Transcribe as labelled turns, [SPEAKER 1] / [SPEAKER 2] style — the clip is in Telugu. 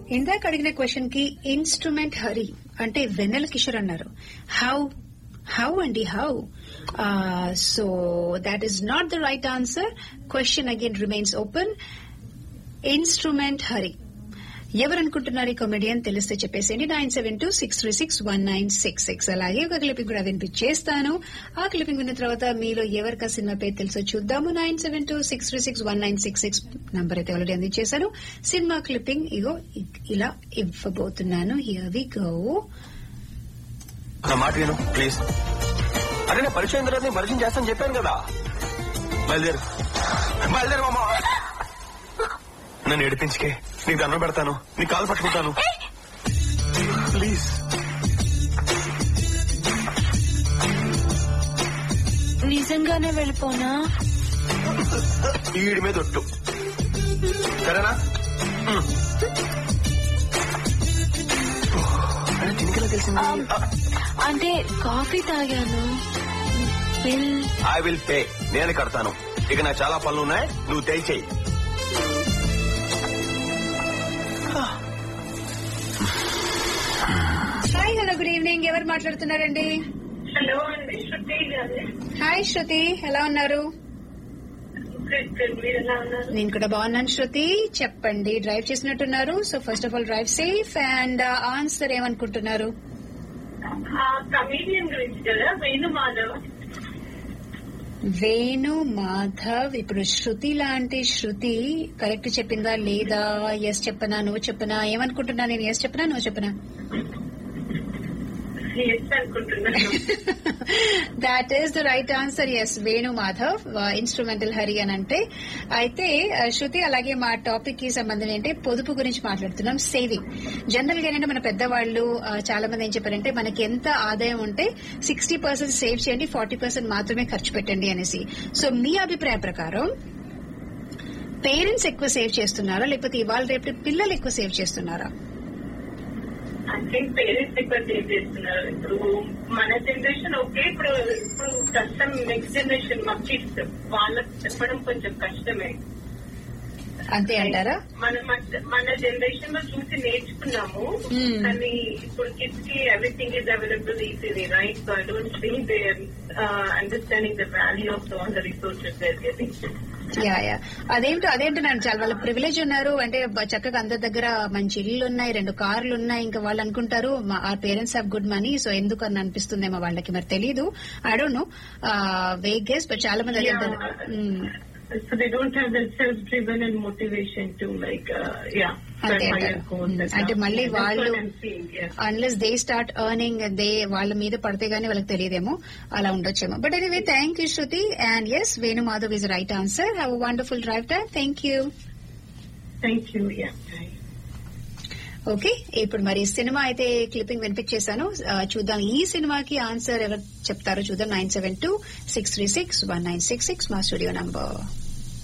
[SPEAKER 1] ఇందాక అడిగిన క్వశ్చన్ కి ఇన్స్ట్రుమెంట్ హరి అంటే వెన్నెల కిషోర్ అన్నారు హౌ హౌ అండి how so that is not the right answer question again remains open instrument Hari ఎవరు అనుకుంటున్నారు ఈ కామెడియన్ తెలిస్తే చెప్పేసేయండి nine seven two six three six one nine six six అలాగే ఒక క్లిపింగ్ కూడా వినిపించేస్తాను ఆ క్లిపింగ్ విన్న తర్వాత మీలో ఎవరికి ఆ సినిమా పేరు తెలుసో చూద్దాము nine seven two six three six one nine six six number అయితే ఆల్రెడీ అందించేశాను సినిమా క్లిప్పింగ్ ఇగో ఇ- ఇలా ఇవ్వబోతున్నాను హియర్ వి గో
[SPEAKER 2] నా మాట విను ప్లీజ్ అరే నేను పరిచయం తర్వాత నేను పరిచయం చేస్తాను చెప్పాను కదా బయలుదేరు బయలుదేరు మామ నన్ను ఏడిపించుకే నీకు దండం పెడతాను నీ కాలు పట్టుకుంటాను ప్లీజ్
[SPEAKER 3] నిజంగానే వెళ్ళిపోనా
[SPEAKER 2] ఈడి మీద ఒట్టు సరేనా హ్మ్. అరే, దీనికెలా తెలిసింది
[SPEAKER 3] అంటే కాఫీ తాగాను బిల్
[SPEAKER 2] ఐ విల్ పే నేను కడతాను ఇక నాకు చాలా పనులు ఉన్నాయి నువ్వు తెచ్చేయి
[SPEAKER 1] హాయ్ హలో గుడ్ ఈవినింగ్ ఎవరు మాట్లాడుతున్నారండి
[SPEAKER 4] హలో అండి శృతి గారు
[SPEAKER 1] హాయ్ శృతి ఎలా ఉన్నారు
[SPEAKER 4] మీరు ఎలా ఉన్నారు
[SPEAKER 1] నేను కూడా బాగున్నాను శృతి చెప్పండి డ్రైవ్ చేసినట్టున్నారు so first of all drive safe and answer ఏమనుకుంటున్నారు
[SPEAKER 4] ఆ కమీడియన్ గురించి కదా వేణు మాధవ్
[SPEAKER 1] వేణు మాధవ్ ఇప్పుడు శృతి లాంటి శృతి కరెక్ట్ చెప్పిందా లేదా ఎస్ చెప్పనా నువ్వు చెప్పనా ఏమనుకుంటున్నా నేను ఎస్ చెప్పనా నువ్వు చెప్పనా
[SPEAKER 4] ఎస్ అనుకుంటున్నాను
[SPEAKER 1] that is the right answer yes Venu Madhav instrumental Hari అని అంటే అయితే ఆ, శృతి అలాగే మా టాపిక్ కి సంబంధం ఏంటి పొదుపు గురించి మాట్లాడుతున్నాం సేవింగ్ జనరల్ గా ఏంటంటే మన పెద్దవాళ్ళు ఆ, చాలా మంది ఏం చెప్పారంటే మనకి ఎంత ఆదాయం ఉంటే సిక్స్టీ పర్సెంట్ సేవ్ చేయండి ఫార్టీ పర్సెంట్ మాత్రమే ఖర్చు పెట్టండి అనేసి సో మీ అభిప్రాయ ప్రకారం పేరెంట్స్ ఎక్కువ సేవ్ చేస్తున్నారా లేకపోతే ఇవాళ రేపు పిల్లలు ఎక్కువ సేవ్ చేస్తున్నారా
[SPEAKER 4] ఐ థింక్ పేరెంట్స్ ఎక్కువ సేవ్ చేస్తున్నారు ఇప్పుడు మన జనరేషన్ ఓకే ఇప్పుడు ఇప్పుడు కష్టం నెక్స్ట్ జనరేషన్ మా కిడ్స్ వాళ్ళకి చెప్పడం కొంచెం కష్టమే
[SPEAKER 1] అంతే అంటారా
[SPEAKER 4] మన మన జనరేషన్ లో చూసి నేర్చుకున్నాము
[SPEAKER 1] Hmm.
[SPEAKER 4] కానీ ఇప్పుడు కిడ్స్ కి everything is available easily right so I don't think they understanding the value of all the resources they're getting
[SPEAKER 1] yeah yeah అదేంటో అదేంటున్నాను చాలా వాళ్ళ ప్రివిలేజ్ ఉన్నారు అంటే బ- చక్కగా అందరి దగ్గర మంచి ఇల్లు ఉన్నాయి రెండు కార్లు ఉన్నాయి ఇంకా వాళ్ళు అనుకుంటారు ఆ parents have good money so ఎందుకు అని అనిపిస్తుందేమో వాళ్ళకి మరి తెలీదు I don't know wages but చాలా మంది అదే అంటారు మ్మ్.
[SPEAKER 4] So they don't have that self-driven and motivation to like, uh, yeah,
[SPEAKER 1] అంతే
[SPEAKER 4] set higher
[SPEAKER 1] అంటారు
[SPEAKER 4] goals and
[SPEAKER 1] అంటే
[SPEAKER 4] stuff.
[SPEAKER 1] మళ్ళీ
[SPEAKER 4] That's
[SPEAKER 1] వాళ్ళు
[SPEAKER 4] what I'm seeing, yeah.
[SPEAKER 1] Unless they start earning they వాళ్ళ మీద పడితే గానీ వాళ్ళకి తెలియదేమో అలా ఉండొచ్చేమో but anyway thank you Shruti and yes Venu Madhav is right answer have wonderful drive time thank you
[SPEAKER 4] Thank you, yeah. Bye.
[SPEAKER 1] Okay ఇప్పుడు మరి సినిమా అయితే క్లిప్పింగ్ వినిపించేశాను ఆ, చూద్దాం ఈ సినిమాకి ఆన్సర్ ఎవరు చెప్తారో చూద్దాం nine seven two six three six one nine six six మా స్టూడియో నంబర్